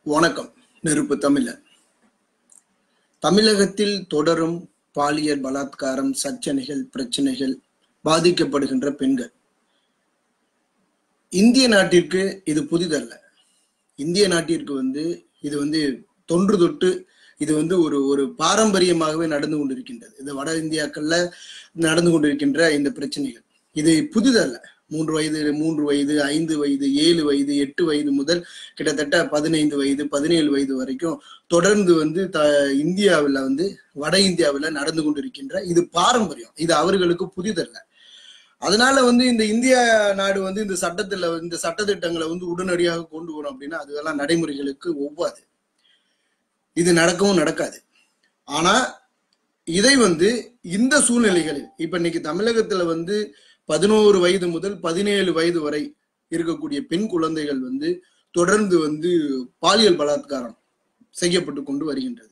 வணக்கம் நெருப்பு தமிழர் தமிழகத்தில் தொடரும் பாலியல் பலாத்காரம் சர்ச்சனைகள் பிரச்சனைகள் பாதிக்கப்படுகின்ற பெண்கள் இந்திய நாட்டிற்கு இது புதிதல்ல இந்திய நாட்டிற்கு வந்து இது வந்து தொன்று தொட்டு இது வந்து ஒரு ஒரு பாரம்பரியமாகவே நடந்து கொண்டிருக்கின்றது இது வட இந்தியாக்கள்ல நடந்து கொண்டிருக்கின்ற இந்த பிரச்சனைகள் இது புதிதல்ல மூன்று வயது மூன்று வயது ஐந்து வயது ஏழு வயது எட்டு வயது முதல் கிட்டத்தட்ட பதினைந்து வயது பதினேழு வயது வரைக்கும் தொடர்ந்து வந்து த இந்தியாவில் வந்து வட இந்தியாவில் நடந்து கொண்டிருக்கின்ற இது பாரம்பரியம் இது அவர்களுக்கு புதிதல்ல அதனால வந்து இந்த இந்திய நாடு வந்து இந்த சட்டத்துல இந்த சட்டத்திட்டங்களை வந்து உடனடியாக கொண்டு வரும் அப்படின்னா அதெல்லாம் நடைமுறைகளுக்கு ஒவ்வாது இது நடக்கவும் நடக்காது ஆனா இதை வந்து இந்த சூழ்நிலைகளில் இப்ப இன்னைக்கு தமிழகத்துல வந்து பதினோரு வயது முதல் பதினேழு வயது வரை இருக்கக்கூடிய பெண் குழந்தைகள் வந்து தொடர்ந்து வந்து பாலியல் பலாத்காரம் செய்யப்பட்டு கொண்டு வருகின்றது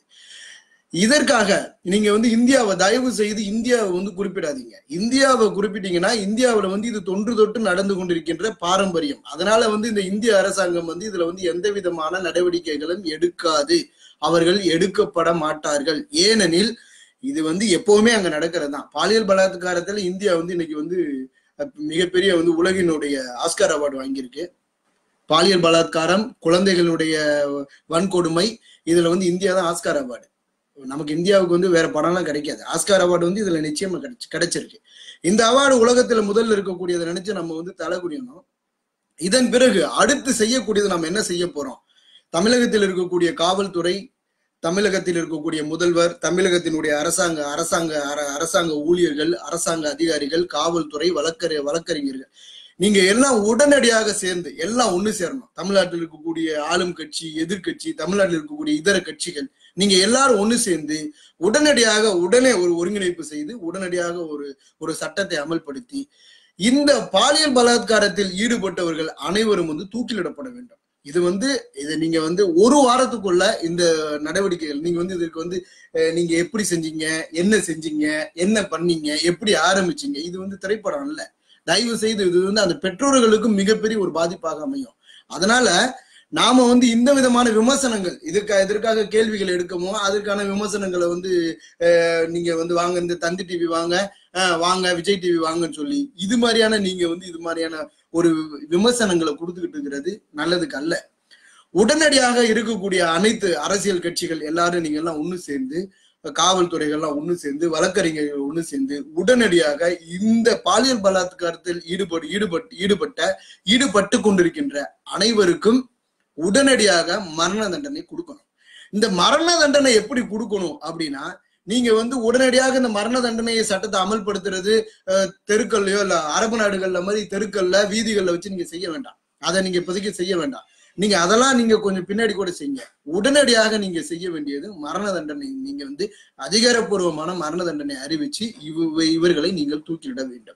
இதற்காக நீங்க வந்து இந்தியாவை தயவு செய்து இந்தியாவை வந்து குறிப்பிடாதீங்க இந்தியாவை குறிப்பிட்டீங்கன்னா இந்தியாவுல வந்து இது தொன்று தொட்டு நடந்து கொண்டிருக்கின்ற பாரம்பரியம் அதனால வந்து இந்த இந்திய அரசாங்கம் வந்து இதுல வந்து எந்த விதமான நடவடிக்கைகளும் எடுக்காது அவர்கள் எடுக்கப்பட மாட்டார்கள் ஏனெனில் இது வந்து எப்பவுமே அங்க நடக்கிறது தான் பாலியல் பலாத்காரத்துல இந்தியா வந்து இன்னைக்கு வந்து மிகப்பெரிய வந்து உலகினுடைய ஆஸ்கார் அவார்டு வாங்கியிருக்கு பாலியல் பலாத்காரம் குழந்தைகளுடைய வன்கொடுமை இதுல வந்து இந்தியா தான் ஆஸ்கார் அவார்டு நமக்கு இந்தியாவுக்கு வந்து வேற படம்லாம் கிடைக்காது ஆஸ்கார் அவார்டு வந்து இதுல நிச்சயமா கிடைச்சு கிடைச்சிருக்கு இந்த அவார்டு உலகத்துல முதல்ல இருக்கக்கூடியதை நினைச்சு நம்ம வந்து தலை குடியணும் இதன் பிறகு அடுத்து செய்யக்கூடியது நம்ம என்ன செய்ய போறோம் தமிழகத்தில் இருக்கக்கூடிய காவல்துறை தமிழகத்தில் இருக்கக்கூடிய முதல்வர் தமிழகத்தினுடைய அரசாங்க அரசாங்க அரசாங்க ஊழியர்கள் அரசாங்க அதிகாரிகள் காவல்துறை வழக்கறி வழக்கறிஞர்கள் நீங்க எல்லாம் உடனடியாக சேர்ந்து எல்லாம் ஒண்ணு சேரணும் தமிழ்நாட்டில் இருக்கக்கூடிய ஆளும் கட்சி எதிர்கட்சி தமிழ்நாட்டில் இருக்கக்கூடிய இதர கட்சிகள் நீங்க எல்லாரும் ஒண்ணு சேர்ந்து உடனடியாக உடனே ஒரு ஒருங்கிணைப்பு செய்து உடனடியாக ஒரு ஒரு சட்டத்தை அமல்படுத்தி இந்த பாலியல் பலாத்காரத்தில் ஈடுபட்டவர்கள் அனைவரும் வந்து தூக்கிலிடப்பட வேண்டும் இது வந்து இது நீங்க வந்து ஒரு வாரத்துக்குள்ள இந்த நடவடிக்கைகள் நீங்க வந்து இதுக்கு வந்து நீங்க எப்படி செஞ்சீங்க என்ன செஞ்சீங்க என்ன பண்ணீங்க எப்படி ஆரம்பிச்சீங்க இது வந்து திரைப்படம் இல்ல தயவு செய்து இது வந்து அந்த பெற்றோர்களுக்கும் மிகப்பெரிய ஒரு பாதிப்பாக அமையும் அதனால நாம வந்து இந்த விதமான விமர்சனங்கள் இதுக்காக இதற்காக கேள்விகள் எடுக்கமோ அதற்கான விமர்சனங்களை வந்து நீங்க வந்து வாங்க இந்த தந்தி டிவி வாங்க வாங்க விஜய் டிவி வாங்கன்னு சொல்லி இது மாதிரியான நீங்க வந்து இது மாதிரியான ஒரு விமர்சனங்களை கொடுத்துக்கிட்டு இருக்கிறது நல்லதுக்கு அல்ல உடனடியாக இருக்கக்கூடிய அனைத்து அரசியல் கட்சிகள் எல்லாரும் நீங்க எல்லாம் ஒண்ணு சேர்ந்து காவல்துறைகள்லாம் ஒண்ணு சேர்ந்து வழக்கறிஞர்கள் ஒண்ணு சேர்ந்து உடனடியாக இந்த பாலியல் பலாத்காரத்தில் ஈடுபடு ஈடுபட்டு ஈடுபட்ட ஈடுபட்டு கொண்டிருக்கின்ற அனைவருக்கும் உடனடியாக மரண தண்டனை கொடுக்கணும் இந்த மரண தண்டனை எப்படி கொடுக்கணும் அப்படின்னா நீங்க வந்து உடனடியாக இந்த மரண தண்டனையை சட்டத்தை அமல்படுத்துறது தெருக்கள்லயோ இல்ல அரபு நாடுகள்ல மாதிரி தெருக்கள்ல வீதிகள்ல வச்சு நீங்க செய்ய வேண்டாம் அதை நீங்க இப்போதைக்கு செய்ய வேண்டாம் நீங்க அதெல்லாம் நீங்க கொஞ்சம் பின்னாடி கூட செய்யுங்க உடனடியாக நீங்க செய்ய வேண்டியது மரண தண்டனை நீங்க வந்து அதிகாரப்பூர்வமான மரண தண்டனை அறிவிச்சு இவ இவர்களை நீங்கள் தூக்கிலிட வேண்டும்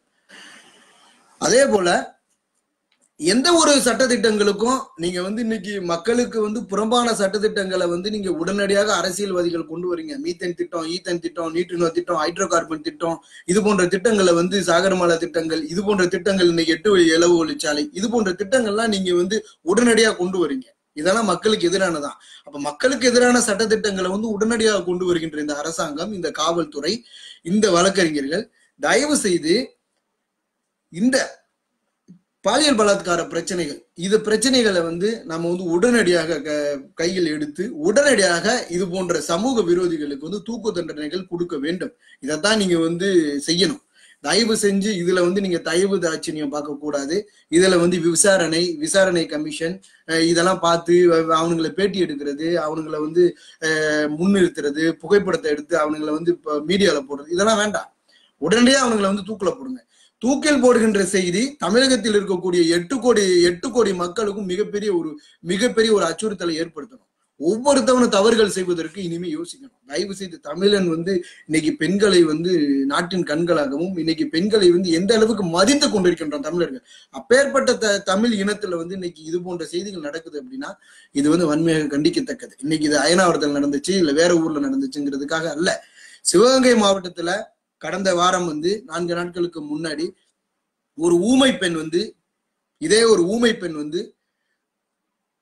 அதே போல எந்த ஒரு சட்டத்திட்டங்களுக்கும் நீங்க வந்து இன்னைக்கு மக்களுக்கு வந்து புறம்பான சட்டத்திட்டங்களை வந்து நீங்க உடனடியாக அரசியல்வாதிகள் கொண்டு வரீங்க மீத்தன் திட்டம் ஈத்தன் திட்டம் நீட்டுநோ திட்டம் ஹைட்ரோ கார்பன் திட்டம் இது போன்ற திட்டங்களை வந்து சாகரமாலா திட்டங்கள் இது போன்ற திட்டங்கள் இன்னைக்கு எட்டு வழி இலவு ஒளிச்சாலை இது போன்ற திட்டங்கள்லாம் நீங்க வந்து உடனடியாக கொண்டு வரீங்க இதெல்லாம் மக்களுக்கு எதிரானதான் அப்ப மக்களுக்கு எதிரான சட்டத்திட்டங்களை வந்து உடனடியாக கொண்டு வருகின்ற இந்த அரசாங்கம் இந்த காவல்துறை இந்த வழக்கறிஞர்கள் தயவு செய்து இந்த பாலியல் பலாத்கார பிரச்சனைகள் இது பிரச்சனைகளை வந்து நம்ம வந்து உடனடியாக கையில் எடுத்து உடனடியாக இது போன்ற சமூக விரோதிகளுக்கு வந்து தூக்கு தண்டனைகள் கொடுக்க வேண்டும் இதைத்தான் நீங்க வந்து செய்யணும் தயவு செஞ்சு இதுல வந்து நீங்க தயவு தாட்சியம் பார்க்க கூடாது இதுல வந்து விசாரணை விசாரணை கமிஷன் இதெல்லாம் பார்த்து அவனுங்களை பேட்டி எடுக்கிறது அவனுங்களை வந்து முன்னிறுத்துறது புகைப்படத்தை எடுத்து அவனுங்களை வந்து மீடியால போடுறது இதெல்லாம் வேண்டாம் உடனடியாக அவனுங்களை வந்து தூக்கில போடுங்க தூக்கில் போடுகின்ற செய்தி தமிழகத்தில் இருக்கக்கூடிய எட்டு கோடி எட்டு கோடி மக்களுக்கும் மிகப்பெரிய ஒரு மிகப்பெரிய ஒரு அச்சுறுத்தலை ஏற்படுத்தணும் ஒவ்வொருத்தவனும் தவறுகள் செய்வதற்கு இனிமே யோசிக்கணும் தயவு செய்து தமிழன் வந்து இன்னைக்கு பெண்களை வந்து நாட்டின் கண்களாகவும் இன்னைக்கு பெண்களை வந்து எந்த அளவுக்கு மதித்து கொண்டிருக்கின்றோம் தமிழர்கள் அப்பேற்பட்ட த தமிழ் இனத்துல வந்து இன்னைக்கு இது போன்ற செய்திகள் நடக்குது அப்படின்னா இது வந்து வன்மையாக கண்டிக்கத்தக்கது இன்னைக்கு இது அயனாவரத்தில் நடந்துச்சு இல்ல வேற ஊர்ல நடந்துச்சுங்கிறதுக்காக அல்ல சிவகங்கை மாவட்டத்துல கடந்த வாரம் வந்து நான்கு நாட்களுக்கு முன்னாடி ஒரு ஊமை பெண் வந்து இதே ஒரு ஊமை பெண் வந்து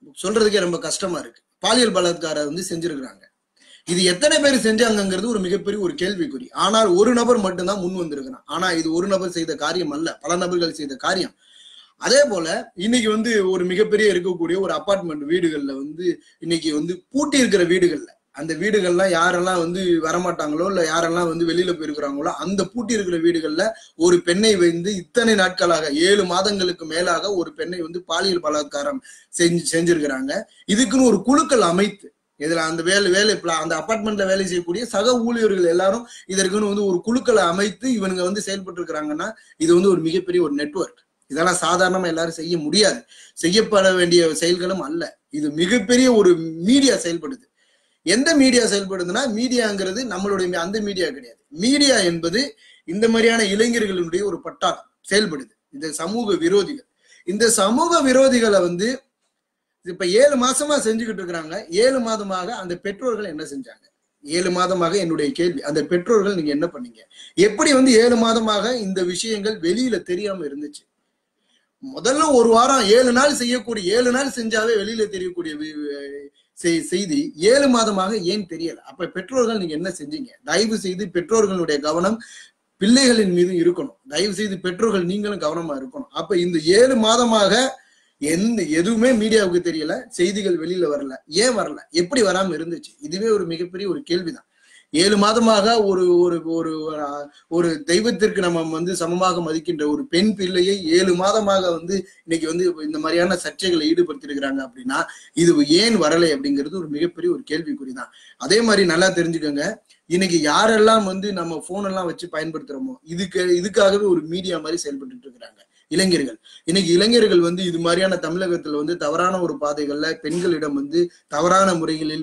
சொல்றதுக்கே ரொம்ப கஷ்டமா இருக்கு பாலியல் பலாத்காரம் வந்து செஞ்சிருக்கிறாங்க இது எத்தனை பேர் செஞ்சாங்கங்கிறது ஒரு மிகப்பெரிய ஒரு கேள்விக்குறி ஆனால் ஒரு நபர் மட்டும்தான் முன் வந்திருக்கிறான் ஆனா இது ஒரு நபர் செய்த காரியம் அல்ல பல நபர்கள் செய்த காரியம் அதே போல இன்னைக்கு வந்து ஒரு மிகப்பெரிய இருக்கக்கூடிய ஒரு அபார்ட்மெண்ட் வீடுகள்ல வந்து இன்னைக்கு வந்து பூட்டி இருக்கிற வீடுகள்ல அந்த வீடுகள்லாம் யாரெல்லாம் வந்து வரமாட்டாங்களோ இல்ல யாரெல்லாம் வந்து வெளியில போயிருக்கிறாங்களோ அந்த பூட்டி இருக்கிற வீடுகள்ல ஒரு பெண்ணை வந்து இத்தனை நாட்களாக ஏழு மாதங்களுக்கு மேலாக ஒரு பெண்ணை வந்து பாலியல் பலாத்காரம் செஞ்சு செஞ்சிருக்கிறாங்க இதுக்குன்னு ஒரு குழுக்கள் அமைத்து இதுல அந்த வேலை வேலை pla- அந்த அபார்ட்மெண்ட்ல வேலை செய்யக்கூடிய சக ஊழியர்கள் எல்லாரும் இதற்குன்னு வந்து ஒரு குழுக்களை அமைத்து இவனுங்க வந்து செயல்பட்டு இருக்கிறாங்கன்னா இது வந்து ஒரு மிகப்பெரிய ஒரு நெட்வொர்க் இதெல்லாம் சாதாரணமா எல்லாரும் செய்ய முடியாது செய்யப்பட வேண்டிய செயல்களும் அல்ல இது மிகப்பெரிய ஒரு மீடியா செயல்படுது எந்த மீடியா செயல்படுதுன்னா மீடியாங்கிறது நம்மளுடைய மீ- அந்த மீடியா கிடையாது மீடியா என்பது இந்த மாதிரியான இளைஞர்களுடைய ஒரு பட்டாளம் செயல்படுது இந்த சமூக விரோதிகள் இந்த சமூக விரோதிகளை வந்து இப்ப ஏழு மாசமா செஞ்சுக்கிட்டு இருக்கிறாங்க ஏழு மாதமாக அந்த பெற்றோர்கள் என்ன செஞ்சாங்க ஏழு மாதமாக என்னுடைய கேள்வி அந்த பெற்றோர்கள் நீங்க என்ன பண்ணீங்க எப்படி வந்து ஏழு மாதமாக இந்த விஷயங்கள் வெளியில தெரியாம இருந்துச்சு முதல்ல ஒரு வாரம் ஏழு நாள் செய்யக்கூடிய ஏழு நாள் செஞ்சாவே வெளியில தெரியக்கூடிய வி- வி- செய்- செய்தி ஏழு மாதமாக ஏன் தெரியல அப்ப பெற்றோர்கள் நீங்க என்ன செஞ்சீங்க தயவு செய்து பெற்றோர்களுடைய கவனம் பிள்ளைகளின் மீது இருக்கணும் தயவு செய்து பெற்றோர்கள் நீங்களும் கவனமா இருக்கணும் அப்ப இந்த ஏழு மாதமாக எந்த எதுவுமே மீடியாவுக்கு தெரியல செய்திகள் வெளியில வரல ஏன் வரல எப்படி வராம இருந்துச்சு இதுவே ஒரு மிகப்பெரிய ஒரு கேள்விதான் ஏழு மாதமாக ஒரு ஒரு ஒரு ஒரு தெய்வத்திற்கு நம்ம வந்து சமமாக மதிக்கின்ற ஒரு பெண் பிள்ளையை ஏழு மாதமாக வந்து இன்னைக்கு வந்து இந்த மாதிரியான சர்ச்சைகளை ஈடுபடுத்திருக்கிறாங்க அப்படின்னா இது ஏன் வரலை அப்படிங்கிறது ஒரு மிகப்பெரிய ஒரு கேள்விக்குறிதான் அதே மாதிரி நல்லா தெரிஞ்சுக்கோங்க இன்னைக்கு யாரெல்லாம் வந்து நம்ம போன் எல்லாம் வச்சு பயன்படுத்துறோமோ இதுக்கு இதுக்காகவே ஒரு மீடியா மாதிரி செயல்பட்டு இருக்கிறாங்க இளைஞர்கள் இன்னைக்கு இளைஞர்கள் வந்து இது மாதிரியான தமிழகத்துல வந்து தவறான ஒரு பாதைகள்ல பெண்களிடம் வந்து தவறான முறைகளில்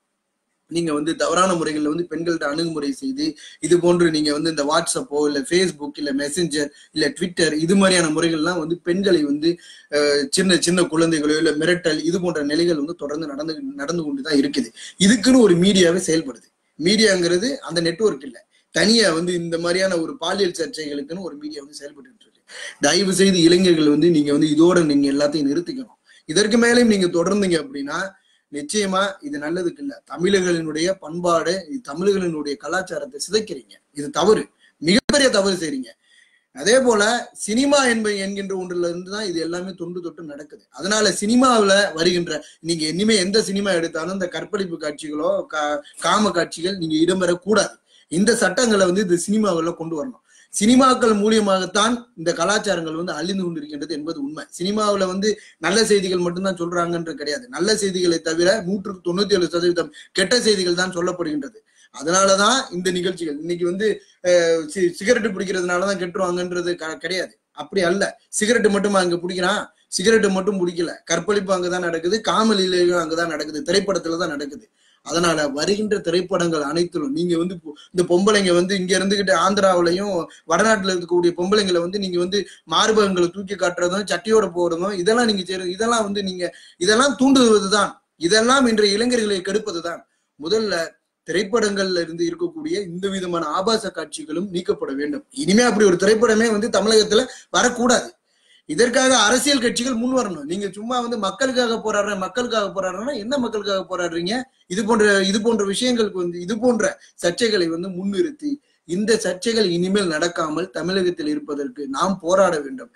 நீங்க வந்து தவறான முறைகள்ல வந்து பெண்கள்ட்ட அணுகுமுறை செய்து இது போன்று நீங்க வந்து இந்த வாட்ஸ்அப்போ இல்ல ஃபேஸ்புக் இல்ல மெசஞ்சர் இல்ல ட்விட்டர் இது மாதிரியான முறைகள்லாம் வந்து பெண்களை வந்து அஹ், சின்ன சின்ன குழந்தைகளோ இல்ல மிரட்டல் இது போன்ற நிலைகள் வந்து தொடர்ந்து நடந்து நடந்து கொண்டுதான் இருக்குது இதுக்குன்னு ஒரு மீடியாவே செயல்படுது மீடியாங்கிறது அந்த நெட்வொர்க் இல்ல தனியா வந்து இந்த மாதிரியான ஒரு பாலியல் சர்ச்சைகளுக்குன்னு ஒரு மீடியா வந்து செயல்பட்டு இருக்கு தயவு செய்து இளைஞர்கள் வந்து நீங்க வந்து இதோட நீங்க எல்லாத்தையும் நிறுத்திக்கணும் இதற்கு மேலேயும் நீங்க தொடர்ந்தீங்க அப்படின்னா நிச்சயமா இது நல்லதுக்கு இல்ல தமிழர்களினுடைய பண்பாடு இது தமிழர்களினுடைய கலாச்சாரத்தை சிதைக்கிறீங்க இது தவறு மிகப்பெரிய தவறு செய்றீங்க அதே போல சினிமா என்ப என்கின்ற ஒன்றுல இருந்து தான் இது எல்லாமே தொன்று தொட்டு நடக்குது அதனால சினிமாவுல வருகின்ற நீங்க இனிமே எந்த சினிமா எடுத்தாலும் இந்த கற்பழிப்பு காட்சிகளோ கா- காம காட்சிகள் நீங்க இடம்பெறக்கூடாது இந்த சட்டங்களை வந்து இந்த சினிமாவில் கொண்டு வரணும் சினிமாக்கள் மூலியமாகத்தான் இந்த கலாச்சாரங்கள் வந்து அழிந்து கொண்டிருக்கின்றது என்பது உண்மை சினிமாவுல வந்து நல்ல செய்திகள் மட்டும்தான் சொல்றாங்கன்றது கிடையாது நல்ல செய்திகளை தவிர நூற்றுக்கு தொண்ணூத்தி ஏழு சதவீதம் கெட்ட செய்திகள் தான் சொல்லப்படுகின்றது அதனாலதான் இந்த நிகழ்ச்சிகள் இன்னைக்கு வந்து அஹ், சி- சிகரெட் பிடிக்கிறதுனாலதான் கெட்டுருவாங்கன்றது க- கிடையாது அப்படி அல்ல சிகரெட் மட்டுமா அங்க பிடிக்கிறான் சிகரெட் மட்டும் பிடிக்கல கற்பழிப்பு அங்கதான் நடக்குது காமலீலையும் அங்கதான் நடக்குது திரைப்படத்துல தான் நடக்குது அதனால வருகின்ற திரைப்படங்கள் அனைத்திலும் நீங்க வந்து பொ- இந்த பொம்பளைங்க வந்து இங்க இருந்துகிட்டு ஆந்திராவிலையும் வடநாட்டுல இருக்கக்கூடிய பொம்பளைங்களை வந்து நீங்க வந்து மார்பகங்களை தூக்கி காட்டுறதும் சட்டியோட போறதும் இதெல்லாம் நீங்க செய்யறது இதெல்லாம் வந்து நீங்க இதெல்லாம் தூண்டுவதுதான் இதெல்லாம் இன்றைய இளைஞர்களை கெடுப்பதுதான் முதல்ல திரைப்படங்கள்ல இருந்து இருக்கக்கூடிய இந்த விதமான ஆபாச காட்சிகளும் நீக்கப்பட வேண்டும் இனிமே அப்படி ஒரு திரைப்படமே வந்து தமிழகத்துல வரக்கூடாது இதற்காக அரசியல் கட்சிகள் முன் வரணும் நீங்க சும்மா வந்து மக்களுக்காக போராடுறேன் மக்களுக்காக போராடுறேன்னா என்ன மக்களுக்காக போராடுறீங்க இது போன்ற இது போன்ற விஷயங்களுக்கு வந்து இது போன்ற சர்ச்சைகளை வந்து முன்னிறுத்தி இந்த சர்ச்சைகள் இனிமேல் நடக்காமல் தமிழகத்தில் இருப்பதற்கு நாம் போராட வேண்டும்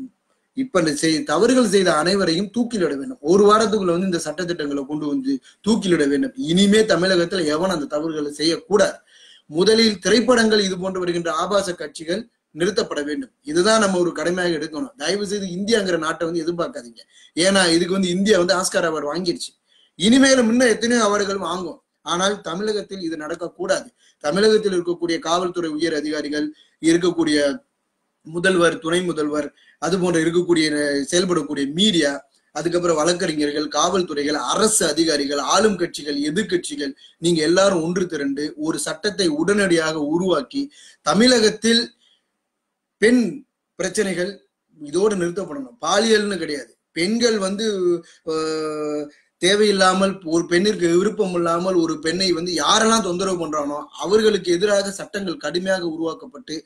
இப்ப இந்த செய் தவறுகள் செய்த அனைவரையும் தூக்கிலிட வேண்டும் ஒரு வாரத்துக்குள்ள வந்து இந்த சட்டத்திட்டங்களை கொண்டு வந்து தூக்கிலிட வேண்டும் இனிமே தமிழகத்துல எவன் அந்த தவறுகளை செய்யக்கூடாது முதலில் திரைப்படங்கள் இது போன்று வருகின்ற ஆபாச காட்சிகள் நிறுத்தப்பட வேண்டும் இதுதான் நம்ம ஒரு கடமையாக எடுக்கணும் தயவு செய்து இந்தியாங்கிற நாட்டை வந்து எதிர்பார்க்காதீங்க ஏன்னா இதுக்கு வந்து இந்தியா வந்து ஆஸ்கார் அவார்டு வாங்கிருச்சு இனிமேலும் இன்னும் எத்தனையோ அவார்டுகள் வாங்கும் ஆனால் தமிழகத்தில் இது நடக்கக்கூடாது தமிழகத்தில் இருக்கக்கூடிய காவல்துறை உயர் அதிகாரிகள் இருக்கக்கூடிய முதல்வர் துணை முதல்வர் அது போன்ற இருக்கக்கூடிய அஹ், செயல்படக்கூடிய மீடியா அதுக்கப்புறம் வழக்கறிஞர்கள் காவல்துறைகள் அரசு அதிகாரிகள் ஆளும் கட்சிகள் எதிர்க்கட்சிகள் நீங்க எல்லாரும் ஒன்று திரண்டு ஒரு சட்டத்தை உடனடியாக உருவாக்கி தமிழகத்தில் பெண் பிரச்சனைகள் இதோடு நிறுத்தப்படணும் பாலியல்னு கிடையாது பெண்கள் வந்து ஆஹ், தேவையில்லாமல் ஒரு பெண்ணிற்கு விருப்பம் இல்லாமல் ஒரு பெண்ணை வந்து யாரெல்லாம் தொந்தரவு பண்றானோ அவர்களுக்கு எதிராக சட்டங்கள் கடுமையாக உருவாக்கப்பட்டு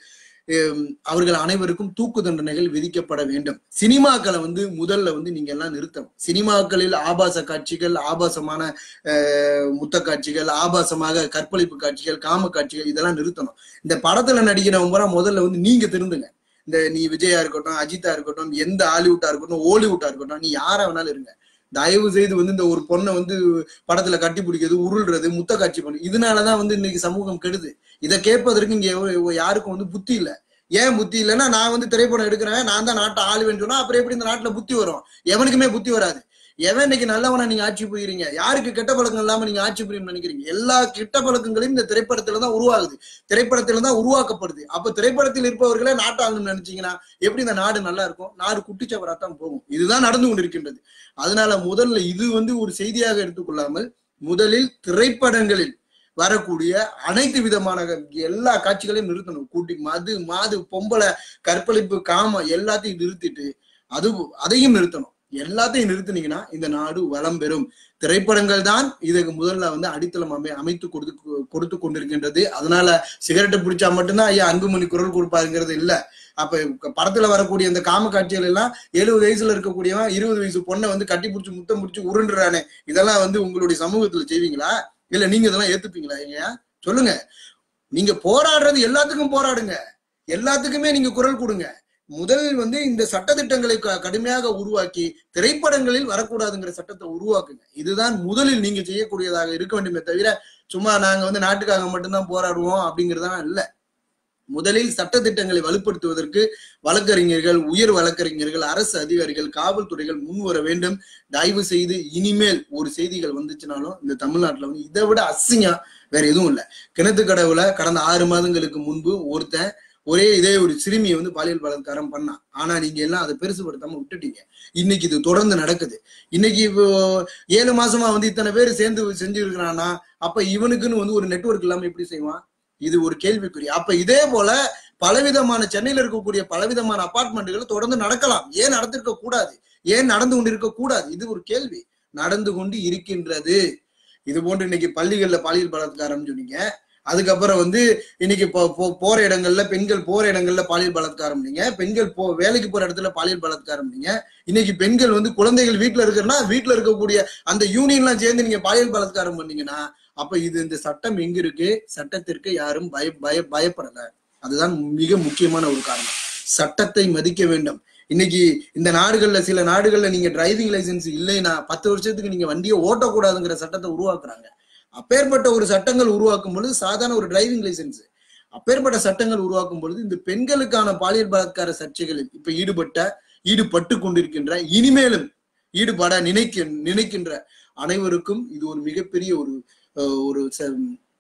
ஹம், அவர்கள் அனைவருக்கும் தூக்கு தண்டனைகள் விதிக்கப்பட வேண்டும் சினிமாக்களை வந்து முதல்ல வந்து நீங்க எல்லாம் நிறுத்தணும் சினிமாக்களில் ஆபாச காட்சிகள் ஆபாசமான அஹ், முத்த காட்சிகள் ஆபாசமாக கற்பழிப்பு காட்சிகள் காம காட்சிகள் இதெல்லாம் நிறுத்தணும் இந்த படத்துல நடிக்கிறவங்க பூரா முதல்ல வந்து நீங்க திருந்துங்க இந்த நீ விஜயா இருக்கட்டும் அஜித்தா இருக்கட்டும் எந்த ஹாலிவுட்டா இருக்கட்டும் ஹாலிவுட்டா இருக்கட்டும் நீ யாரா வேணாலும் இருங்க தயவு செய்து வந்து இந்த ஒரு பொண்ணை வந்து படத்துல கட்டி பிடிக்கிறது உருள்றது முத்த காட்சி பண்ணு இதனாலதான் வந்து இன்னைக்கு சமூகம் கெடுது இதை கேட்பதற்கு இங்க எவ- யாருக்கும் வந்து புத்தி இல்ல ஏன் புத்தி இல்லைன்னா நான் வந்து திரைப்படம் எடுக்கிறேன் நான் தான் நாட்டை ஆளுவேன்னு சொன்னா அப்புறம் எப்படி இந்த நாட்டுல புத்தி வரும் எவனுக்குமே புத்தி வராது எவன் இன்னைக்கு நல்லவனா நீங்க ஆட்சி புரியுறீங்க யாருக்கு கெட்ட பழக்கம் இல்லாம நீங்க ஆட்சி புரியும் நினைக்கிறீங்க எல்லா கெட்ட பழக்கங்களையும் இந்த திரைப்படத்துல தான் உருவாகுது திரைப்படத்துல தான் உருவாக்கப்படுது அப்ப திரைப்படத்தில் இருப்பவர்களே நாட்டாளன்னு நினைச்சீங்கன்னா எப்படி இந்த நாடு நல்லா இருக்கும் நாடு குட்டிச்சவராத்தான் போகும் இதுதான் நடந்து கொண்டிருக்கின்றது அதனால முதல்ல இது வந்து ஒரு செய்தியாக எடுத்துக்கொள்ளாமல் முதலில் திரைப்படங்களில் வரக்கூடிய அனைத்து விதமான எல்லா காட்சிகளையும் நிறுத்தணும் கூட்டி மது மாது பொம்பளை கற்பழிப்பு காம எல்லாத்தையும் நிறுத்திட்டு அது அதையும் நிறுத்தணும் எல்லாத்தையும் நிறுத்தினீங்கன்னா இந்த நாடு வளம் பெறும் திரைப்படங்கள் தான் இதுக்கு முதல்ல வந்து அடித்தளம் அமை அமைத்து கொடுத்து கொடுத்து கொண்டிருக்கின்றது அதனால சிகரெட்டை பிடிச்சா மட்டும்தான் ஐயா அன்புமணி குரல் கொடுப்பாருங்கிறது இல்ல அப்ப படத்துல வரக்கூடிய இந்த காம காட்சிகள் எல்லாம் எழுபது வயசுல இருக்கக்கூடியவன் இருபது வயசு பொண்ணை வந்து கட்டி பிடிச்சி முத்தம் பிடிச்சி உருண்டுறானே இதெல்லாம் வந்து உங்களுடைய சமூகத்துல செய்வீங்களா இல்ல நீங்க இதெல்லாம் ஏத்துப்பீங்களா ஏங்க சொல்லுங்க நீங்க போராடுறது எல்லாத்துக்கும் போராடுங்க எல்லாத்துக்குமே நீங்க குரல் கொடுங்க முதல் வந்து இந்த சட்டத்திட்டங்களை க- கடுமையாக உருவாக்கி திரைப்படங்களில் வரக்கூடாதுங்கிற சட்டத்தை உருவாக்குங்க இதுதான் முதலில் நீங்க செய்யக்கூடியதாக இருக்க வேண்டுமே தவிர சும்மா நாங்க வந்து நாட்டுக்காக மட்டும்தான் போராடுவோம் அப்படிங்கறதெல்லாம் இல்ல முதலில் சட்டத்திட்டங்களை வலுப்படுத்துவதற்கு வழக்கறிஞர்கள் உயர் வழக்கறிஞர்கள் அரசு அதிகாரிகள் காவல்துறைகள் முன் வர வேண்டும் தயவு செய்து இனிமேல் ஒரு செய்திகள் வந்துச்சுனாலும் இந்த தமிழ்நாட்டுல வந்து இதை விட அசிங்கம் வேற எதுவும் இல்ல கிணத்து கடவுல கடந்த ஆறு மாதங்களுக்கு முன்பு ஒருத்தன் ஒரே இதே ஒரு சிறுமியை வந்து பாலியல் பலாத்காரம் பண்ணான் ஆனா நீங்க எல்லாம் அதை பெருசுபடுத்தாம விட்டுட்டீங்க இன்னைக்கு இது தொடர்ந்து நடக்குது இன்னைக்கு இப்போ ஏழு மாசமா வந்து இத்தனை பேர் சேர்ந்து செஞ்சிருக்கிறானா அப்ப இவனுக்குன்னு வந்து ஒரு நெட்வொர்க் இல்லாம எப்படி செய்வான் இது ஒரு கேள்விக்குறி அப்ப இதே போல பலவிதமான சென்னையில இருக்கக்கூடிய பலவிதமான அபார்ட்மெண்ட்டுகள் தொடர்ந்து நடக்கலாம் ஏன் நடந்திருக்க கூடாது ஏன் நடந்து கொண்டிருக்க கூடாது இது ஒரு கேள்வி நடந்து கொண்டு இருக்கின்றது இது போன்று இன்னைக்கு பள்ளிகள்ல பாலியல் பலாத்காரம் சொன்னீங்க அதுக்கப்புறம் வந்து இன்னைக்கு போ- போ- போற இடங்கள்ல பெண்கள் போற இடங்கள்ல பாலியல் பலாத்காரம் நீங்க பெண்கள் போ வேலைக்கு போற இடத்துல பாலியல் பலாத்காரம் நீங்க இன்னைக்கு பெண்கள் வந்து குழந்தைகள் வீட்டுல இருக்கிறனா வீட்டுல இருக்கக்கூடிய அந்த யூனியன்லாம் சேர்ந்து நீங்க பாலியல் பலாத்காரம் பண்ணீங்கன்னா அப்ப இது இந்த சட்டம் எங்க இருக்கு சட்டத்திற்கு யாரும் பய பய பயப்படல அதுதான் மிக முக்கியமான ஒரு காரணம் சட்டத்தை மதிக்க வேண்டும் இன்னைக்கு இந்த நாடுகள்ல சில நாடுகள்ல நீங்க டிரைவிங் லைசென்ஸ் இல்லைன்னா பத்து வருஷத்துக்கு நீங்க வண்டியை ஓட்டக்கூடாதுங்கிற சட்டத்தை உருவாக்குறாங்க அப்பேற்பட்ட ஒரு சட்டங்கள் உருவாக்கும் பொழுது சாதாரண ஒரு டிரைவிங் லைசென்ஸ் அப்பேற்பட்ட சட்டங்கள் உருவாக்கும் பொழுது இந்த பெண்களுக்கான பாலியல் பலாத்கார சர்ச்சைகளில் இப்ப ஈடுபட்ட ஈடுபட்டு கொண்டிருக்கின்ற இனிமேலும் ஈடுபட நினைக்க நினைக்கின்ற அனைவருக்கும் இது ஒரு மிகப்பெரிய ஒரு அஹ், ஒரு ச-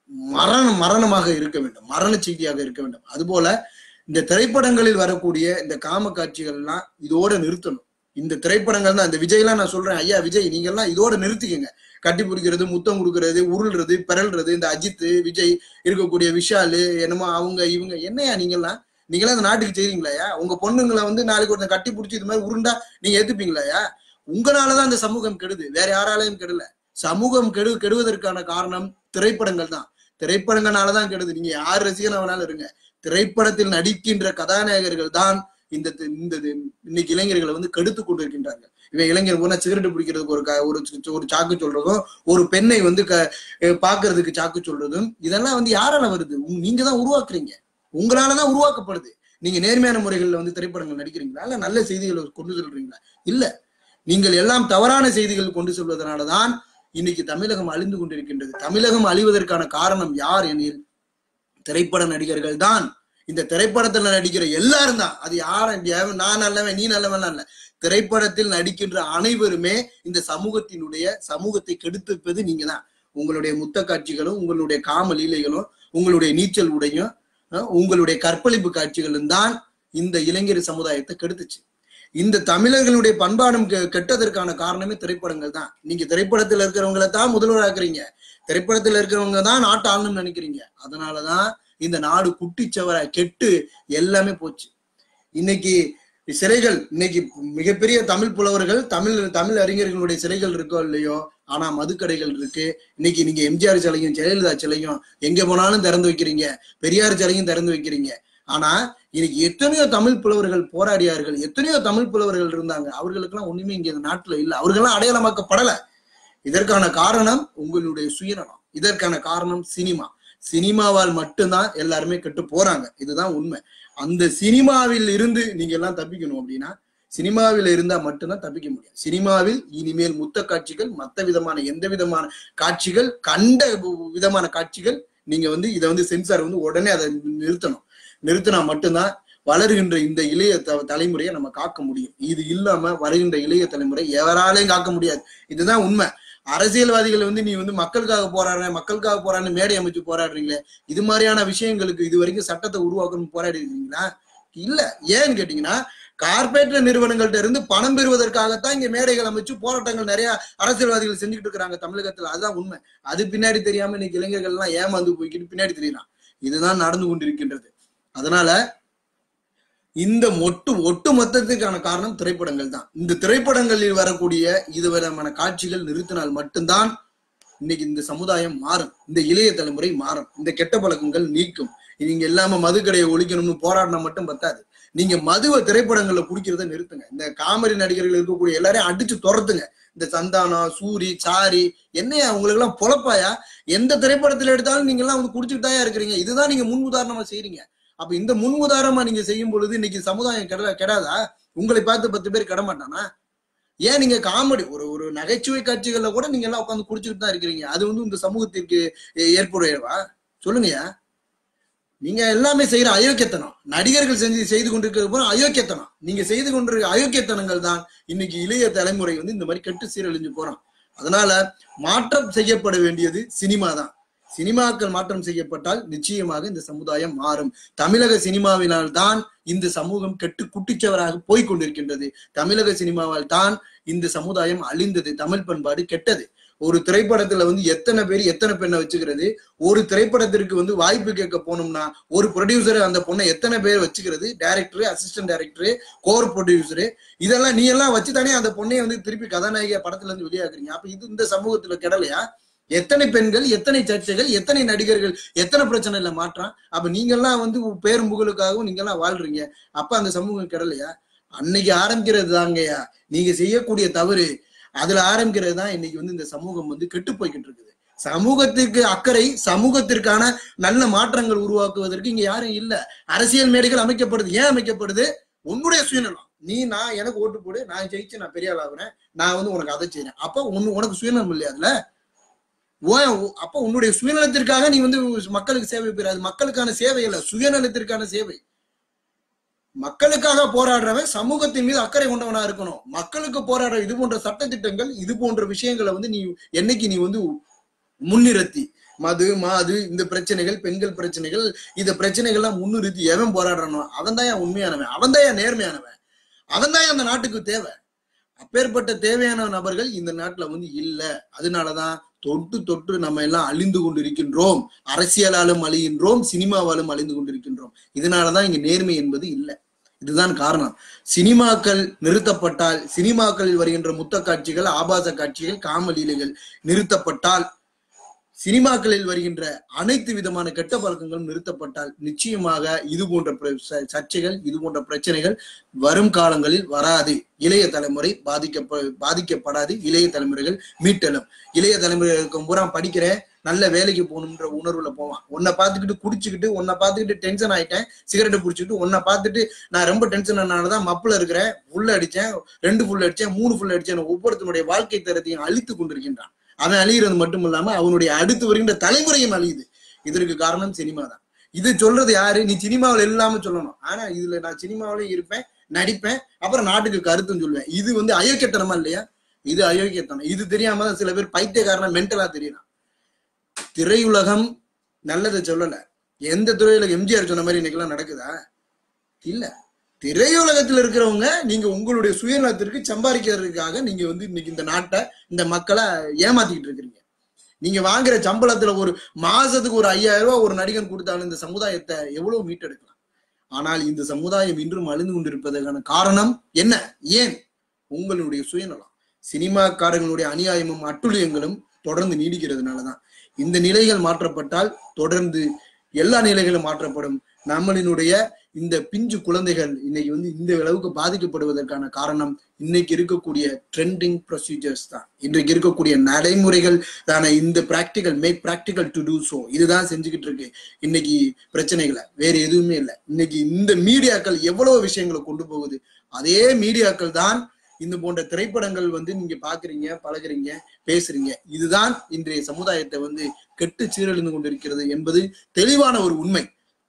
மரணம் மரணமாக இருக்க வேண்டும் மரண செய்தியாக இருக்க வேண்டும் அதுபோல இந்த திரைப்படங்களில் வரக்கூடிய இந்த காம காட்சிகள் எல்லாம் இதோட நிறுத்தணும் இந்த திரைப்படங்கள் தான் இந்த விஜய்லாம் நான் சொல்றேன் ஐயா விஜய் நீங்க எல்லாம் இதோட நிறுத்திக்கங்க கட்டி பிடிக்கிறது முத்தம் கொடுக்கறது உருள்றது பிறல்றது இந்த அஜித் விஜய் இருக்கக்கூடிய விஷாலு என்னமோ அவங்க இவங்க என்னையா நீங்கெல்லாம் நீங்களாம் இந்த நாட்டுக்கு செய்றீங்களாயா உங்க பொண்ணுங்களை வந்து நாளைக்கு ஒருத்தன் கட்டி பிடிச்சி இது மாதிரி உருண்டா நீங்க ஏத்துப்பீங்களாயா உங்களாலதான் இந்த சமூகம் கெடுது வேற யாராலையும் கெடல சமூகம் கெடு கெடுவதற்கான காரணம் திரைப்படங்கள் தான் திரைப்படங்களாலதான் கெடுது நீங்க யார் ரசிகனா வேணாலும் இருங்க திரைப்படத்தில் நடிக்கின்ற கதாநாயகர்கள் தான் இந்த தி- இந்த தி- இன்னைக்கு இளைஞர்களை வந்து கெடுத்து கொண்டிருக்கின்றார்கள் இவன் இளைஞர் போனா சிகரெட் பிடிக்கிறதுக்கு ஒரு க- ஒரு சி- ஒரு சாக்கு சொல்றதும் ஒரு பெண்ணை வந்து க அஹ் பாக்குறதுக்கு சாக்கு சொல்றதும் இதெல்லாம் வந்து யாரால வருது உங்க- நீங்க தான் உருவாக்குறீங்க உங்களாலதான் உருவாக்கப்படுது நீங்க நேர்மையான முறைகள்ல வந்து திரைப்படங்கள் நடிக்கிறீங்களா இல்ல நல்ல செய்திகளை கொண்டு சொல்றீங்களா இல்ல நீங்கள் எல்லாம் தவறான செய்திகள் கொண்டு செல்வதனாலதான் இன்னைக்கு தமிழகம் அழிந்து கொண்டிருக்கின்றது தமிழகம் அழிவதற்கான காரணம் யார் எனில் திரைப்பட நடிகர்கள் தான் இந்த திரைப்படத்துல நடிக்கிற எல்லாரும் தான் அது யாரும் எவன் நான் நல்லவன் நீ நல்லவன் இல்ல திரைப்படத்தில் நடிக்கின்ற அனைவருமே இந்த சமூகத்தினுடைய சமூகத்தை கெடுத்துப்பது நீங்க தான் உங்களுடைய முத்த காட்சிகளும் உங்களுடைய காம லீலைகளும் உங்களுடைய நீச்சல் உடையும் அஹ், உங்களுடைய கற்பழிப்பு காட்சிகளும் தான் இந்த இளைஞர் சமுதாயத்தை கெடுத்துச்சு இந்த தமிழர்களுடைய பண்பாடும் கெ- கெட்டதற்கான காரணமே திரைப்படங்கள் தான் நீங்க திரைப்படத்துல இருக்கிறவங்கள தான் முதல்வராக்குறீங்க திரைப்படத்துல இருக்கிறவங்க தான் நாட்டு ஆளணும்னு நினைக்கிறீங்க அதனாலதான் இந்த நாடு குட்டிச்சவரா கெட்டு எல்லாமே போச்சு இன்னைக்கு சிலைகள் இன்னைக்கு மிகப்பெரிய தமிழ் புலவர்கள் தமிழ் தமிழ் அறிஞர்களுடைய சிலைகள் இருக்கோ இல்லையோ ஆனா மதுக்கடைகள் இருக்கு இன்னைக்கு நீங்க எம்ஜிஆர் சிலையும் ஜெயலலிதா சிலையும் எங்க போனாலும் திறந்து வைக்கிறீங்க பெரியார் சிலையும் திறந்து வைக்கிறீங்க ஆனா இன்னைக்கு எத்தனையோ தமிழ் புலவர்கள் போராடியார்கள் எத்தனையோ தமிழ் புலவர்கள் இருந்தாங்க அவர்களுக்கெல்லாம் ஒண்ணுமே இங்க இந்த நாட்டுல இல்ல அவர்கள்லாம் அடையாளமாக்கப்படல இதற்கான காரணம் உங்களுடைய சுயநலம் இதற்கான காரணம் சினிமா சினிமாவால் மட்டும்தான் எல்லாருமே கெட்டு போறாங்க இதுதான் உண்மை அந்த சினிமாவில் இருந்து நீங்க எல்லாம் தப்பிக்கணும் அப்படின்னா சினிமாவில் இருந்தா மட்டும்தான் தப்பிக்க முடியும் சினிமாவில் இனிமேல் முத்த காட்சிகள் மத்த விதமான எந்த விதமான காட்சிகள் கண்ட விதமான காட்சிகள் நீங்க வந்து இதை வந்து சென்சார் வந்து உடனே அதை நிறுத்தணும் நிறுத்தினா மட்டும்தான் வளருகின்ற இந்த இளைய த- தலைமுறையை நம்ம காக்க முடியும் இது இல்லாம வருகின்ற இளைய தலைமுறை எவராலையும் காக்க முடியாது இதுதான் உண்மை அரசியல்வாதிகள் வந்து நீ வந்து மக்களுக்காக போராடுற மக்களுக்காக போராடுன்னு மேடை அமைச்சு போராடுறீங்களே இது மாதிரியான விஷயங்களுக்கு இது வரைக்கும் சட்டத்தை உருவாக்கணும் போராடி இருக்கீங்களா இல்ல ஏன்னு கேட்டீங்கன்னா கார்பரேட் நிறுவனங்கள்ட்ட இருந்து பணம் பெறுவதற்காகத்தான் இங்க மேடைகள் அமைச்சு போராட்டங்கள் நிறைய அரசியல்வாதிகள் செஞ்சுக்கிட்டு இருக்கிறாங்க தமிழகத்துல அதுதான் உண்மை அது பின்னாடி தெரியாம இன்னைக்கு இளைஞர்கள் எல்லாம் ஏமாந்து போய்க்கிட்டு பின்னாடி தெரியலாம் இதுதான் நடந்து கொண்டிருக்கின்றது அதனால இந்த ஒட்டு ஒட்டு மொத்தத்துக்கான காரணம் திரைப்படங்கள் தான் இந்த திரைப்படங்களில் வரக்கூடிய இது விதமான காட்சிகள் நிறுத்தினால் மட்டும்தான் இன்னைக்கு இந்த சமுதாயம் மாறும் இந்த இளைய தலைமுறை மாறும் இந்த கெட்ட பழக்கங்கள் நீக்கும் நீங்க எல்லாம மதுக்கடையை ஒழிக்கணும்னு போராடினா மட்டும் பத்தாது நீங்க மதுவை திரைப்படங்கள்ல குடிக்கிறத நிறுத்துங்க இந்த காமெடி நடிகர்கள் இருக்கக்கூடிய எல்லாரையும் அடிச்சு துரத்துங்க இந்த சந்தானம் சூரி சாரி என்னையா உங்களுக்கு எல்லாம் பொழப்பாயா எந்த திரைப்படத்துல எடுத்தாலும் நீங்க எல்லாம் வந்து குடிச்சுட்டு தான் இருக்கிறீங்க இதுதான் நீங்க முன் உதாரணமா செய்றீங்க அப்ப இந்த முன் உதாரணமா நீங்க செய்யும் பொழுது இன்னைக்கு சமுதாயம் கெட கெடாதா உங்களை பார்த்து பத்து பேர் கெட மாட்டானா ஏன் நீங்க காமெடி ஒரு ஒரு நகைச்சுவை காட்சிகள்ல கூட நீங்க எல்லாம் உட்காந்து குடிச்சுட்டு தான் இருக்கிறீங்க அது வந்து இந்த சமூகத்திற்கு ஏ- ஏற்புடையவா சொல்லுங்கய்யா நீங்க எல்லாமே செய்யற அயோக்கியத்தனம் நடிகர்கள் செஞ்சு செய்து கொண்டிருக்கிற போது அயோக்கியத்தனம் நீங்க செய்து கொண்டிருக்க அயோக்கியத்தனங்கள் தான் இன்னைக்கு இளைய தலைமுறை வந்து இந்த மாதிரி கெட்டு சீரழிஞ்சு போறோம் அதனால மாற்றம் செய்யப்பட வேண்டியது சினிமா தான் சினிமாக்கள் மாற்றம் செய்யப்பட்டால் நிச்சயமாக இந்த சமுதாயம் மாறும் தமிழக சினிமாவினால் தான் இந்த சமூகம் கெட்டு குட்டிச்சவராக போய் கொண்டிருக்கின்றது தமிழக சினிமாவால் தான் இந்த சமுதாயம் அழிந்தது தமிழ் பண்பாடு கெட்டது ஒரு திரைப்படத்துல வந்து எத்தனை பேர் எத்தனை பெண்ணை வச்சுக்கிறது ஒரு திரைப்படத்திற்கு வந்து வாய்ப்பு கேட்க போனோம்னா ஒரு ப்ரொடியூசர் அந்த பொண்ணை எத்தனை பேர் வச்சுக்கிறது director assistant director co producer இதெல்லாம் நீ எல்லாம் வச்சு தானே அந்த பொண்ணையை வந்து திருப்பி கதாநாயகியா படத்துல இருந்து வெளியாக்குறீங்க அப்ப இது இந்த சமூகத்துல கெடலையா எத்தனை பெண்கள் எத்தனை சர்ச்சைகள் எத்தனை நடிகர்கள் எத்தனை பிரச்சனைல மாற்றான் அப்ப நீங்க எல்லாம் வந்து பேரும் புகழுக்காகவும் நீங்க எல்லாம் வாழ்றீங்க அப்ப அந்த சமூகம் கெடலையா அன்னைக்கு ஆரம்பிக்கிறது தாங்கய்யா நீங்க செய்யக்கூடிய தவறு அதுல ஆரம்பிக்கிறது தான் இன்னைக்கு வந்து இந்த சமூகம் வந்து கெட்டு போய்கிட்டு இருக்குது சமூகத்திற்கு அக்கறை சமூகத்திற்கான நல்ல மாற்றங்கள் உருவாக்குவதற்கு இங்க யாரும் இல்ல அரசியல் மேடைகள் அமைக்கப்படுது ஏன் அமைக்கப்படுது உன்னுடைய சுயநலம் நீ நான் எனக்கு ஓட்டு போடு நான் ஜெயிச்சு நான் பெரிய ஆள் ஆகுறேன் நான் வந்து உனக்கு அதை செய்றேன் அப்ப உன்னு உனக்கு சுயநலம் இல்லையா அதுல ஓ- அப்ப உன்னுடைய சுயநலத்திற்காக நீ வந்து மக்களுக்கு சேவை பெறாது மக்களுக்கான சேவை இல்ல சுயநலத்திற்கான சேவை மக்களுக்காக போராடுறவன் சமூகத்தின் மீது அக்கறை கொண்டவனா இருக்கணும் மக்களுக்கு போராடுற இது போன்ற சட்டத்திட்டங்கள் இது போன்ற விஷயங்களை வந்து நீ என்னைக்கு நீ வந்து முன்னிறுத்தி மது மாது இந்த பிரச்சனைகள் பெண்கள் பிரச்சனைகள் இந்த பிரச்சனைகள்லாம் முன்னிறுத்தி எவன் போராடுறானோ அவன் தான் உண்மையானவன் அவன் தான் நேர்மையானவன் அவன் தான் அந்த நாட்டுக்கு தேவை அப்பேற்பட்ட தேவையான நபர்கள் இந்த நாட்டுல வந்து இல்ல அதனாலதான் தொட்டு தொட்டு நம்ம எல்லாம் அழிந்து கொண்டிருக்கின்றோம் அரசியலாலும் அழிகின்றோம் சினிமாவாலும் அழிந்து கொண்டிருக்கின்றோம் இதனாலதான் இங்க நேர்மை என்பது இல்லை இதுதான் காரணம் சினிமாக்கள் நிறுத்தப்பட்டால் சினிமாக்களில் வருகின்ற முத்த காட்சிகள் ஆபாச காட்சிகள் காமலீலைகள் நிறுத்தப்பட்டால் சினிமாக்களில் வருகின்ற அனைத்து விதமான கெட்ட பழக்கங்களும் நிறுத்தப்பட்டால் நிச்சயமாக இது போன்ற பிர- ச- சர்ச்சைகள் இது போன்ற பிரச்சனைகள் வரும் காலங்களில் வராது இளைய தலைமுறை பாதிக்க பாதிக்கப்படாது இளைய தலைமுறைகள் மீட்டெழும் இளைய தலைமுறைகளுக்கு பூரா படிக்கிறேன் நல்ல வேலைக்கு போகணுன்ற உணர்வுல போவான் உன்னை பார்த்துக்கிட்டு குடிச்சுக்கிட்டு உன்னை பார்த்துக்கிட்டு டென்ஷன் ஆயிட்டேன் சிகரெட்டை பிடிச்சிக்கிட்டு உன்னை பார்த்துட்டு நான் ரொம்ப டென்ஷன் ஆனாலதான் மப்பிள் இருக்கிறேன் ஃபுல் அடிச்சேன் ரெண்டு ஃபுல் அடிச்சேன் மூணு ஃபுல் அடிச்சேன் ஒவ்வொருத்தனுடைய வாழ்க்கை தரத்தையும் அழித்து கொண்டிருக்கின்றான் அவன் அழிகிறது மட்டும் இல்லாம அவனுடைய அடுத்து வருகின்ற தலைமுறையும் அழியுது இதற்கு காரணம் சினிமா தான் இது சொல்றது யாரு நீ சினிமாவில் இல்லாம சொல்லணும் ஆனா இதுல நான் சினிமாவிலையும் இருப்பேன் நடிப்பேன் அப்புறம் நாட்டுக்கு கருத்தும் சொல்லுவேன் இது வந்து அயோக்கியத்தனமா இல்லையா இது அயோக்கியத்தனம் இது தெரியாம தான் சில பேர் பைத்தியக்காரனா மென்டலா தெரியலாம் திரையுலகம் நல்லதை சொல்லல எந்த துறையில எம்ஜிஆர் சொன்ன மாதிரி இன்னைக்கெல்லாம் நடக்குதா இல்ல திரையுலகத்துல இருக்கிறவங்க நீங்க உங்களுடைய சுயநலத்திற்கு சம்பாதிக்கிறதுக்காக நீங்க வந்து இன்னைக்கு இந்த நாட்டை இந்த மக்களை ஏமாத்திக்கிட்டு இருக்கிறீங்க நீங்க வாங்குற சம்பளத்துல ஒரு மாசத்துக்கு ஒரு ஐயாயிரம் ரூபாய் ஒரு நடிகன் கொடுத்தாலும் இந்த சமுதாயத்தை எவ்வளவு மீட்டெடுக்கலாம் ஆனால் இந்த சமுதாயம் இன்றும் அழிந்து கொண்டிருப்பதற்கான காரணம் என்ன ஏன் உங்களுடைய சுயநலம் சினிமாக்காரர்களுடைய அநியாயமும் அட்டுழியங்களும் தொடர்ந்து நீடிக்கிறதுனாலதான் இந்த நிலைகள் மாற்றப்பட்டால் தொடர்ந்து எல்லா நிலைகளும் மாற்றப்படும் நம்மளினுடைய இந்த பிஞ்சு குழந்தைகள் இன்னைக்கு வந்து இந்த அளவுக்கு பாதிக்கப்படுவதற்கான காரணம் இன்னைக்கு இருக்கக்கூடிய ட்ரெண்டிங் ப்ரொசீஜர்ஸ் தான் இன்றைக்கு இருக்கக்கூடிய நடைமுறைகள் தானே இந்த practical make practical to do so இதுதான் செஞ்சுக்கிட்டு இருக்கு இன்னைக்கு பிரச்சனைகளை வேற எதுவுமே இல்லை இன்னைக்கு இந்த மீடியாக்கள் எவ்வளவு விஷயங்களை கொண்டு போகுது அதே மீடியாக்கள் தான் இந்த போன்ற திரைப்படங்கள் வந்து நீங்க பாக்குறீங்க பழகுறீங்க பேசுறீங்க இதுதான் இன்றைய சமுதாயத்தை வந்து கெட்டு சீரழிந்து கொண்டிருக்கிறது என்பது தெளிவான ஒரு உண்மை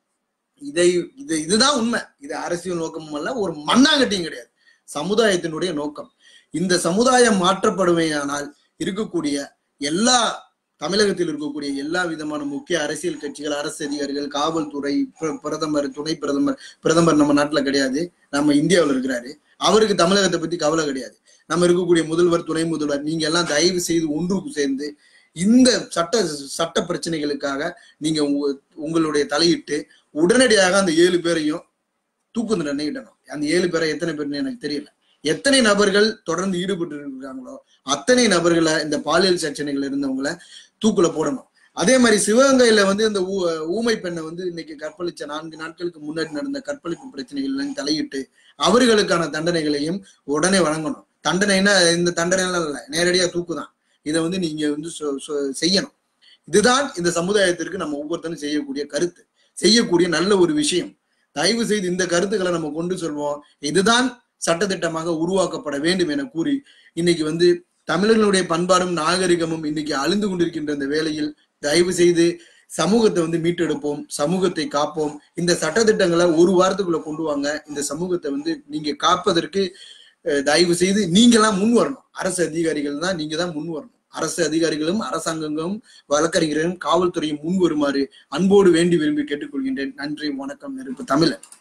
இதை இது இதுதான் உண்மை இது அரசியல் நோக்கமும் அல்ல ஒரு மண்ணாங்கட்டியும் கிடையாது சமுதாயத்தினுடைய நோக்கம் இந்த சமுதாயம் மாற்றப்படுமையானால் இருக்கக்கூடிய எல்லா தமிழகத்தில் இருக்கக்கூடிய எல்லா விதமான முக்கிய அரசியல் கட்சிகள் அரசு அதிகாரிகள் காவல்துறை பிர- பிரதமர் துணை பிரதமர் பிரதமர் நம்ம நாட்டுல கிடையாது நம்ம இந்தியாவில் இருக்கிறாரு அவருக்கு தமிழகத்தை பத்தி கவலை கிடையாது நம்ம இருக்கக்கூடிய முதல்வர் துணை முதல்வர் நீங்க எல்லாம் தயவு செய்து ஒன்றுக்கு சேர்ந்து இந்த சட்ட சட்ட பிரச்சனைகளுக்காக நீங்க உங்க- உங்களுடைய தலையிட்டு உடனடியாக அந்த ஏழு பேரையும் தூக்கு தண்டனை இடணும் அந்த ஏழு பேரை எத்தனை பேர்னு எனக்கு தெரியல எத்தனை நபர்கள் தொடர்ந்து ஈடுபட்டு இருக்காங்களோ அத்தனை நபர்களை இந்த பாலியல் சர்ச்சனைகள் இருந்தவங்களை தூக்குல போடணும் அதே மாதிரி சிவகங்கையில வந்து இந்த ஊ- ஊமை பெண்ணை வந்து இன்னைக்கு கற்பழிச்ச நான்கு நாட்களுக்கு முன்னாடி நடந்த கற்பழிப்பு பிரச்சனைகள் தலையிட்டு அவர்களுக்கான தண்டனைகளையும் உடனே வழங்கணும் தண்டனைன்னா இந்த தண்டனை எல்லாம் இல்லை நேரடியா தூக்குதான் இதை வந்து நீங்க வந்து சொ- சொ- செய்யணும் இதுதான் இந்த சமுதாயத்திற்கு நம்ம ஒவ்வொருத்தரும் செய்யக்கூடிய கருத்து செய்யக்கூடிய நல்ல ஒரு விஷயம் தயவு செய்து இந்த கருத்துக்களை நம்ம கொண்டு சொல்வோம் இதுதான் சட்டத்திட்டமாக உருவாக்கப்பட வேண்டும் என கூறி இன்னைக்கு வந்து தமிழர்களுடைய பண்பாடும் நாகரிகமும் இன்னைக்கு அழிந்து கொண்டிருக்கின்ற இந்த வேளையில் தயவு செய்து சமூகத்தை வந்து மீட்டெடுப்போம் சமூகத்தை காப்போம் இந்த சட்டத்திட்டங்களை ஒரு வாரத்துக்குள்ள கொண்டு வாங்க இந்த சமூகத்தை வந்து நீங்க காப்பதற்கு அஹ், தயவு செய்து நீங்களாம் முன் வரணும் அரசு அதிகாரிகள் தான் நீங்க தான் முன் வரணும் அரசு அதிகாரிகளும் அரசாங்கங்களும் வழக்கறிஞர்களும் காவல்துறையும் முன் வருமாறு அன்போடு வேண்டி விரும்பி கேட்டுக்கொள்கின்றேன் நன்றி வணக்கம் நெருப்பு தமிழன்